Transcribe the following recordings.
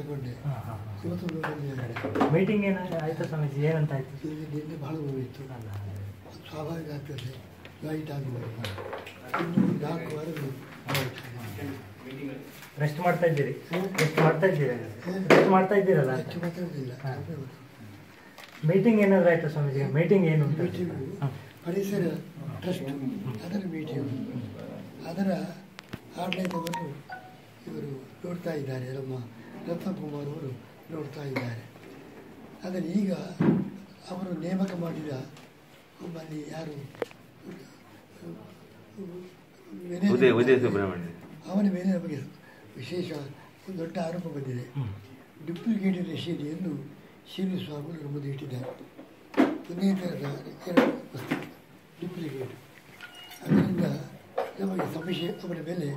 ತಗೊಂಡೆ ಹಾಂ ಹಾಂ ಇವತ್ತು ಬಂದಿದ್ದಾರೆ ಮೀಟಿಂಗ್ ಏನಾದ್ರು ಆಯ್ತಾ ಸ್ವಾಮೀಜಿ ಏನಂತ ಆಯ್ತು ಇಲ್ಲಿ ನಿನ್ನೆ ಬಹಳ ನೋವಿತ್ತು ಅಲ್ಲ ಸ್ವಾಭಾವಿಕ ಆಗ್ತದೆ ಲೈಟ್ ಆಗುವಾಗ ಇನ್ನು ನಾಲ್ಕು ವಾರಗಳು ರೆಸ್ಟ್ ಮಾಡ್ತಾ ಇದ್ದೀರಿ ರೆಸ್ಟ್ ಮಾಡ್ತಾ ಇದ್ದೀರಿ ರೆಸ್ಟ್ ಮಾಡ್ತಾ ಇದ್ದೀರಲ್ಲ ಹೆಚ್ಚು ಮಾತಾಡೋದಿಲ್ಲ ಹಾ. ಮೀಟಿಂಗ್ ಏನಾದ್ರು ಆಯ್ತಾ ಸ್ವಾಮೀಜಿ ಮೀಟಿಂಗ್ ಏನು ಅಂತ ಮೀಟಿಂಗು ಹಾಂ. ಪರಿಸರ ಟ್ರಸ್ಟ್ ಅದರ ಮೀಟಿಂಗ್ ಅದರ ಆಡಳಿತವನ್ನು ಇವರು ನೋಡ್ತಾ ಇದ್ದಾರೆ ನಮ್ಮ ರತ್ನಕುಮಾರ್ ಅವರು ನೋಡ್ತಾ ಇದ್ದಾರೆ ಆದರೆ ಈಗ ಅವರು ನೇಮಕ ಮಾಡಿದ ಒಬ್ಬಲ್ಲಿ ಯಾರು ವಿನಯ- ಉದಯ ಉದಯ ಸುಬ್ರಹ್ಮಣ್ಯ ಅವನ ಮೇಲೆ ನಮಗೆ ವಿಶೇಷ ಒಂದು ದೊಡ್ಡ ಆರೋಪ ಬಂದಿದೆ ಹ್ಮ್. ಡುಪ್ಲಿಕೇಟ್ ರಶೀದಿಯನ್ನು ಶ್ರೀನಿ ಸ್ವಾಮಿಗಳು ನಮ್ಮ ಮುಂದೆ ಇಟ್ಟಿದ್ದಾರೆ ಒಂದೇ ಥರದ ಎರಡು ವಸ್ತು ಡುಪ್ಲಿಕೇಟ್ ಅದರಿಂದ ನಮಗೆ ಸಂಶಯ ಅವರ ಮೇಲೆ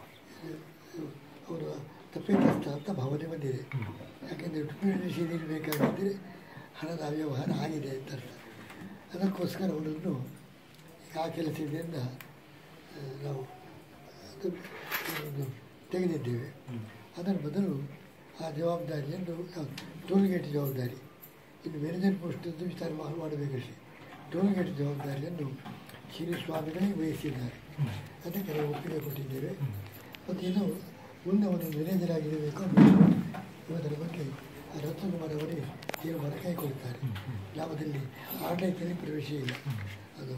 ಅವರು ತಪ್ಪಿತಸ್ಥ ಅಂತ ಭಾವನೆ ಬಂದಿದೆ ಯಾಕೆಂದರೆ ಡುಪ್ಲಿಕೇಟ್ ರಶೀದಿ ಇರಬೇಕಾಗಿದ್ದರೆ ಹಣದ ಅವ್ಯವಹಾರ ಆಗಿದೆ ಅಂತ ಅರ್ಥ ಅದಕ್ಕೋಸ್ಕರ ಅವರನ್ನು ಆ ಕೆಲಸದಿಂದ ಆ, ನಾವು ಅದು ಒಂದು ತೆಗೆದಿದ್ದೇವೆ ಅದರ ಬದಲು ಆ ಜವಾಬ್ದಾರಿಯನ್ನು ಟೋಲ್ಗೇಟ್ ಜವಾಬ್ದಾರಿ ಇನ್ನು ಮ್ಯಾನೇಜರ್ ಪೋಸ್ಟದ್ದು ವಿಚಾರ ಮಾ- ಮಾಡಬೇಕಷ್ಟೇ ಟೋಲ್ಗೇಟ್ ಜವಾಬ್ದಾರಿಯನ್ನು ಶ್ರೀ ಸ್ವಾಮಿಗಳೇ ವಹಿಸಿದ್ದಾರೆ ಅದಕ್ಕೆ ನಾವು ಒಪ್ಪಿಗೆ ಕೊಟ್ಟಿದ್ದೇವೆ ಮತ್ತು ಇದು ಮುಂದೆ ಒಂದು ಮ್ಯಾನೇಜರ್ ಆಗಿರಬೇಕು ಇವದರ ಬಗ್ಗೆ ಆ ರತ್ನಕುಮಾರ್ ಅವರೇ ತೀರ್ಮಾನ ಕೈಗೊಳ್ಳುತ್ತಾರೆ ಲಾಭದಲ್ಲಿ ಆಡಳಿತದಲ್ಲಿ ಪ್ರವೇಶ ಇಲ್ಲ ಅದು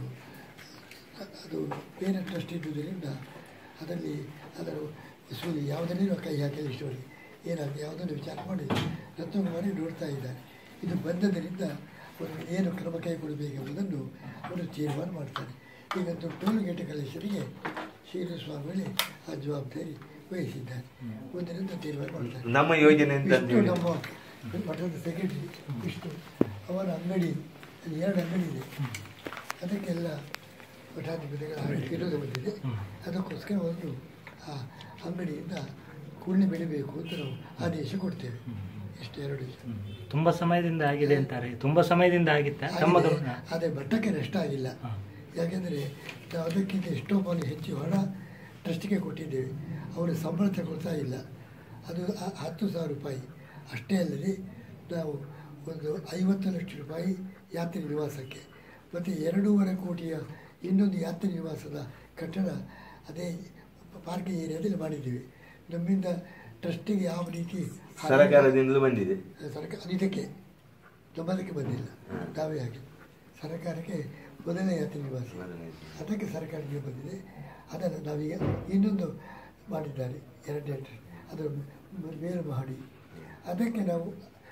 ಅದು ಬೇರೆ ಟ್ರಸ್ಟ್ ಇದ್ದುದರಿಂದ ಅದರಲ್ಲಿ ಅದರ ವಸೂಲಿ ಯಾವುದರಲ್ಲಿ ನಾವು ಕೈ ಹಾಕಲಿ ಇಷ್ಟವರೆಗೆ ಏನಾಗುತ್ತೆ ಯಾವುದನ್ನು ವಿಚಾರ ಮಾಡಿ ರತ್ನಕುಮಾರಿ ನೋಡ್ತಾ ಇದ್ದಾರೆ ಇದು ಬಂದದರಿಂದ ಅವರಿಗೆ ಏನು ಕ್ರಮ ಕೈಗೊಳ್ಳಬೇಕೆಂಬುದನ್ನು ಅವರು ತೀರ್ಮಾನ ಮಾಡ್ತಾರೆ ಈಗ ಟೋಲ್ ಗೇಟ್ ಕಲೇಶರಿಗೆ ಶ್ರೀರ ಸ್ವಾಮಿಗಳೇ ಆ ಜವಾಬ್ದಾರಿ ವಹಿಸಿದ್ದಾರೆ ಒಂದರಿಂದ ತೀರ್ಮಾನ ಮಾಡ್ತಾರೆ ನಮ್ಮ ಯೋಜನೆ ಅಂತ ವಿಷ್ಣು ಹೇಳಿ ನಮ್ಮ ಮಠದ ಸೆಕ್ರೆಟರಿ ವಿಷ್ಣು ಅವರ ಅಂಗಡಿ ಅಲ್ಲಿ ಎರಡು ಅಂಗಡಿ ಇದೆ ಅದಕ್ಕೆಲ್ಲ ಮಠಾಧಿಪತಿಗಳ ವಿರೋಧ ಬಂದಿದೆ ಅದಕ್ಕೋಸ್ಕರ ಒಂದು ಆ ಅಂಗಡಿಯಿಂದ ಕೂಡಲೇ ಬೆಳಿಬೇಕು ಅಂತ ನಾವು ಆದೇಶ ಕೊಡ್ತೇವೆ ಇಷ್ಟು ಎರಡು ದಿವಸ ತುಂಬಾ ಸಮಯದಿಂದ ಆಗಿದೆ ಅಂತಾರೆ ತುಂಬಾ ಸಮಯದಿಂದ ಆಗಿತ್ತ ತಮ್ಮ ಆಗಿದೆ. ಗಮನ ಆದರೆ ಮಟ್ಟಕ್ಕೆ ನಷ್ಟ ಆಗಿಲ್ಲ ಹಾ. ಯಾಕೆಂದರೆ ನಾವು ಅದಕ್ಕಿಂತ ಎಷ್ಟೋ ಪಾಲು ಹೆಚ್ಚು ಹಣ ಟ್ರಸ್ಟಿಗೆ ಕೊಟ್ಟಿದ್ದೇವೆ ಅವರು ಸಂಬಳ ತಗೊಳ್ತಾ ಇಲ್ಲ ಅದು ಹ- ಹತ್ತು ಸಾವಿರ ರೂಪಾಯಿ ಅಷ್ಟೇ ಅಲ್ಲದೆ ನಾವು ಒಂದು ಐವತ್ತು ಲಕ್ಷ ರೂಪಾಯಿ ಯಾತ್ರಿ ನಿವಾಸಕ್ಕೆ ಮತ್ತು ಎರಡೂವರೆ ಕೋಟಿಯ ಇನ್ನೊಂದು ಯಾತ್ರಿ ನಿವಾಸದ ಕಟ್ಟಡ ಅದೇ ಪಾರ್ಕಿಂಗ್ ಏರಿಯಾದಲ್ಲಿ ಮಾಡಿದ್ದೀವಿ ನಮ್ಮಿಂದ ಟ್ರಸ್ಟಿಗೆ ಯಾವ ರೀತಿ ಸರಕಾರದಿಂದಲೂ ಬಂದಿದೆ ಸರ್ಕಾರ ಇದಕ್ಕೆ ನಮ್ಮದಕ್ಕೆ ಬಂದಿಲ್ಲ ಹ್ಮ್. ನಾವೇ ಹಾಕಿ ಸರ್ಕಾರಕ್ಕೆ ಮೊದಲನೇ ಯಾತ್ರಿ ನಿವಾಸ ಮೊದಲನೇ. ಅದಕ್ಕೆ ಸರ್ಕಾರಕ್ಕೆ ಬಂದಿದೆ ಅದನ್ನು ನಾವೀಗ ಇನ್ನೊಂದು ಮಾಡಿದ್ದಾರೆ ಎರಡನೇ ಟ್ರಸ್ಟ್. ಅದು ಮ- ಮೇಲು ಮಹಡಿ ಅದಕ್ಕೆ ನಾವು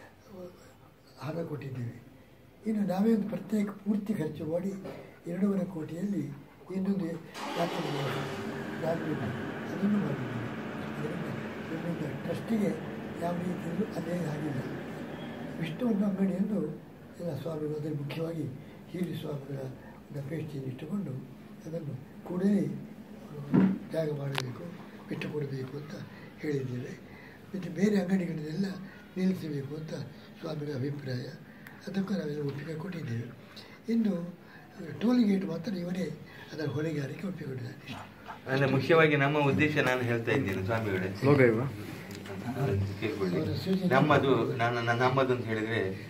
ಹಣ ಕೊಟ್ಟಿದ್ದೇವೆ ಇನ್ನು ನಾವೇ ಒಂದು ಪ್ರತ್ಯೇಕ ಪೂರ್ತಿ ಖರ್ಚು ಮಾಡಿ ಎರಡೂವರೆ ಕೋಟಿಯಲ್ಲಿ ಇನ್ನೊಂದು ಯಾತ್ರೆ ನಿವಾಸ ನಾಲ್ಕು ಅದನ್ನು ಮಾಡಿದ್ದೇವೆ ಅದರಿಂದ ನಮ್ಮಿಂದ ಟ್ರಸ್ಟಿಗೆ ಯಾವ ರೀತಿಯಲ್ಲೂ ಅನ್ಯಾಯ ಆಗಿಲ್ಲ ವಿಷ್ಣುವನ್ನ ಅಂಗಡಿಯನ್ನು ಎಲ್ಲ ಸ್ವಾಮಿಗಳು ಅದರಲ್ಲಿ ಮುಖ್ಯವಾಗಿ ಹೀರಿ ಸ್ವಾಮಿಗಳ ಒಂದು ಅಪೇಕ್ಷೆಯನ್ನು ಇಟ್ಟುಕೊಂಡು ಅದನ್ನು ಕೂಡಲೇ ಅವರು ಜಾಗ ಮಾಡಬೇಕು ಬಿಟ್ಟು ಕೊಡಬೇಕು ಅಂತ ಹೇಳಿದ್ದೇವೆ ಮತ್ತು ಬೇರೆ ಅಂಗಡಿಗಳನ್ನೆಲ್ಲ ನಿಲ್ಲಿಸಬೇಕು ಅಂತ ಸ್ವಾಮಿಗಳ ಅಭಿಪ್ರಾಯ ಅದಕ್ಕೂ ನಾವೆಲ್ಲ ಒಪ್ಪಿಗೆ ಕೊಟ್ಟಿದ್ದೇವೆ ಇನ್ನು ಟೋಲ್ ಗೇಟ್ ಮಾತ್ರ ಇವರೇ ಅದರ ಹೊಣೆಗಾರಿಕೆ ಒಪ್ಪಿಕೊಂಡಿದ್ದಾರೆ ಅಂದ್ರೆ ಮುಖ್ಯವಾಗಿ ನಮ್ಮ ಉದ್ದೇಶ ನಾನು ಹೇಳ್ತಾ ಇದ್ದೇನೆ ಸ್ವಾಮಿಗಳೇ ಲೋಗ ಇವ ಅದನ್ನು ಕೇಳ್ಕೊಳ್ಳಿ ಅವರ ಸೂಚನೆ- ನಮ್ಮದು ನಾನು ನನ್ನ ನಮ್ಮದು ಅಂತ ಹೇಳಿದ್ರೆ